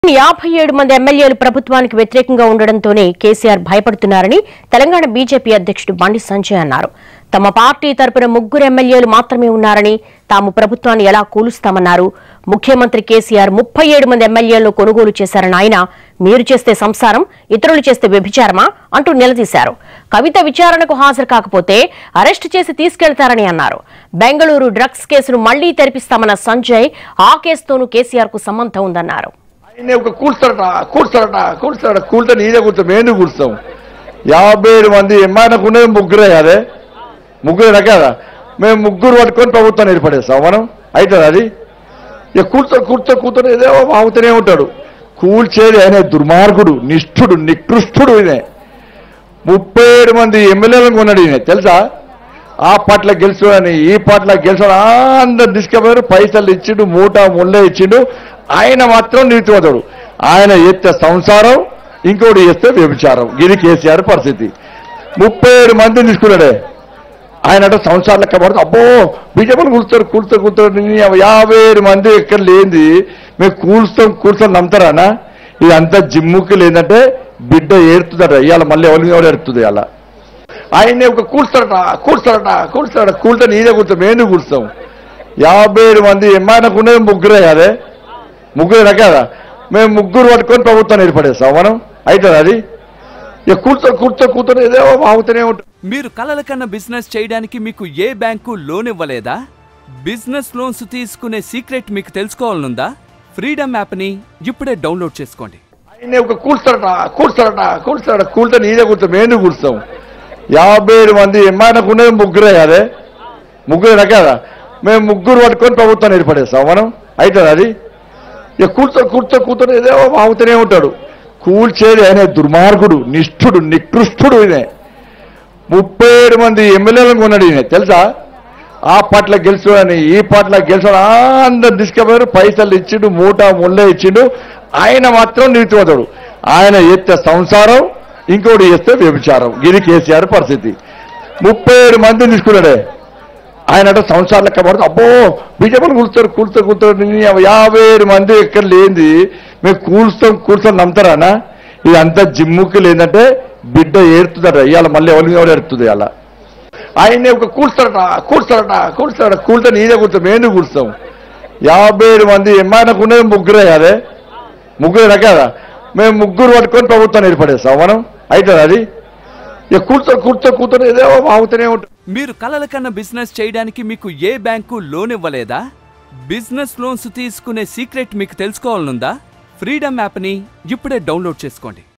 యాభై ఏడు మంది ఎమ్మెల్యేలు ప్రభుత్వానికి వ్యతిరేకంగా ఉండడంతోనే కేసీఆర్ భయపడుతున్నారని తెలంగాణ బీజేపీ అధ్యక్షుడు బండి సంజయ్ అన్నారు తమ పార్టీ తరపున ముగ్గురు ఎమ్మెల్యేలు మాత్రమే ఉన్నారని తాము ప్రభుత్వాన్ని ఎలా కూలుస్తామన్నారు ముఖ్యమంత్రి కేసీఆర్ ముప్పై ఏడు మంది ఎమ్మెల్యేలను కొనుగోలు చేశారని ఆయన మీరు చేస్తే సంసారం ఇతరులు చేస్తే వ్యభిచారమా అంటూ నిలదీశారు కవిత విచారణకు హాజరు కాకపోతే అరెస్టు చేసి తీసుకెళ్తారని అన్నారు బెంగళూరు డ్రగ్స్ కేసును మళ్లీ తెరిపిస్తామన్న సంజయ్ ఆ కేసుతోనూ కేసీఆర్ కు సంబంధం ఉందన్నారు ఆయన ఒక కూర్చారట కూర్చారట కూర్చారట కూర్చొని నేనే కూర్చోం మేము కూర్చాం యాభై ఏడు మంది ఎమ్మాయినకున్నది ముగ్గురే కాదే ముగ్గురే కదా మేము ముగ్గురు పట్టుకొని ప్రభుత్వం ఏర్పడేస్తాం మనం అవుతుంది అది ఇక కూర్చో కూర్చో కూర్చొని ఏదో ఆగుతూనే ఉంటాడు కూల్చేది ఆయన దుర్మార్గుడు నిష్ఠుడు నికృష్టుడు ఈయన ముప్పై ఏడు మంది ఎమ్మెల్యేలను కొన్నాడు ఈయన తెలుసా ఆ పట్ల గెలుచుడని ఈ పట్ల గెలుచుడు అందరు తీసుకుపోయారు పైసలు ఇచ్చిండు మూట ముళ్ళే ఇచ్చిండు ఆయన మాత్రం నీతివతుడు ఆయన ఎత్తే సంసారం ఇంకోటి చేస్తే వ్యభిచారం ఇది కేసీఆర్ పరిస్థితి ముప్పై ఏడు మందిని తీసుకున్నాడే ఆయన అంటే సంవత్సరాలు లెక్క పడుతుంది అబ్బో బీజేపీలు కూర్చుతారు కూర్చుతారు కూర్చుతారు నీ యాభై ఏడు మంది ఎక్కడ లేనిది మేము కూల్స్తాం కూర్చొని నమ్ముతారానా ఇదంతా జిమ్ముకి లేదంటే బిడ్డ ఏడుతుందట ఇవాళ మళ్ళీ ఎవరి ఎవరు ఏడుతుంది అలా ఆయన్ని ఒక కూర్చారట కూర్చారట కూర్చారట కూర్చొని నేనే కూర్చోం మేము కూర్చాం యాభై ఏడు మంది ఎమ్మాయినకున్నది ముగ్గురే కాదే ముగ్గురే కదా మేము ముగ్గురు పట్టుకొని ప్రభుత్వం ఏర్పడేస్తాం మనం అవుతుంది అది ఇక కూర్చో కూర్చో కూర్చొని ఏదో ఆగుతూనే ఉంటుంది మీరు కలల కన్నా బిజినెస్ చేయడానికి మీకు ఏ బ్యాంకు లోన్ ఇవ్వలేదా బిజినెస్ లోన్స్ తీసుకునే సీక్రెట్ మీకు తెలుసుకోవాలనుందా ఫ్రీడమ్ యాప్ని ఇప్పుడే డౌన్లోడ్ చేసుకోండి ఆయన్ని ఒక కూర్చారట కూర్చారట కూర్చారట కూర్చొని నేనే కూర్చోం మేము కూర్చాం యాభై ఏడు మంది ఎమ్మాయినకున్నది ముగ్గురే కాదే ముగ్గురే కదా మేము ముగ్గురు పట్టుకొని ప్రభుత్వం ఏర్పడేస్తాం మనం అవుతుంది అది ఇక కూర్చో కూర్చో కూర్చొని ఏదో ఆగుతూనే ఉంటాడు కూల్చేది ఆయన దుర్మార్గుడు నిష్ఠుడు నికృష్టుడు ఈయన ముప్పై ఏడు మంది ఎమ్మెల్యేలను కొన్నాడు ఈయన తెలుసా ఆ పట్ల గెలుచుడని ఈ పట్ల గెలుచుడు అందరు తీసుకుపోయారు పైసలు ఇచ్చిండు మూట ముళ్ళే ఇచ్చిండు ఆయన మాత్రం నీతివతుడు ఆయన ఎత్తే సంసారం ఇంకోటి చేస్తే వ్యభిచారం ఇది కేసీఆర్ పరిస్థితి ముప్పై ఏడు మందిని తీసుకున్నాడే ఆయన అంటే సంవత్సరాలు లెక్క పడుతుంది అబ్బో బీజేపీలు కూర్చుతారు కూర్చో కూర్చోరు నీ యాభై ఏడు మంది ఎక్కడ లేనిది మేము కూల్స్తాం కూర్చొని నమ్ముతారానా ఇదంతా జిమ్ముకి లేదంటే బిడ్డ ఏడుతుందట ఇవాళ మళ్ళీ ఎవరి ఎవరు ఏడుతుంది అలా ఆయన్ని ఒక కూర్చారట కూర్చారట కూర్చారట కూర్చొని నేనే కూర్చోం మేము కూర్చాం యాభై ఏడు మంది ఎమ్మాయినకున్నది ముగ్గురే కాదే ముగ్గురే కదా మేము ముగ్గురు పట్టుకొని ప్రభుత్వం ఏర్పడేస్తాం మనం అవుతుంది అది ఇక కూర్చో కూర్చో కూర్చొని ఏదో ఆగుతూనే ఉంటుంది మీరు కలల కన్నా బిజినెస్ చేయడానికి మీకు ఏ బ్యాంకు లోన్ ఇవ్వలేదా బిజినెస్ లోన్స్ తీసుకునే సీక్రెట్ మీకు తెలుసుకోవాలనుందా ఫ్రీడమ్ యాప్ని ఇప్పుడే డౌన్లోడ్ చేసుకోండి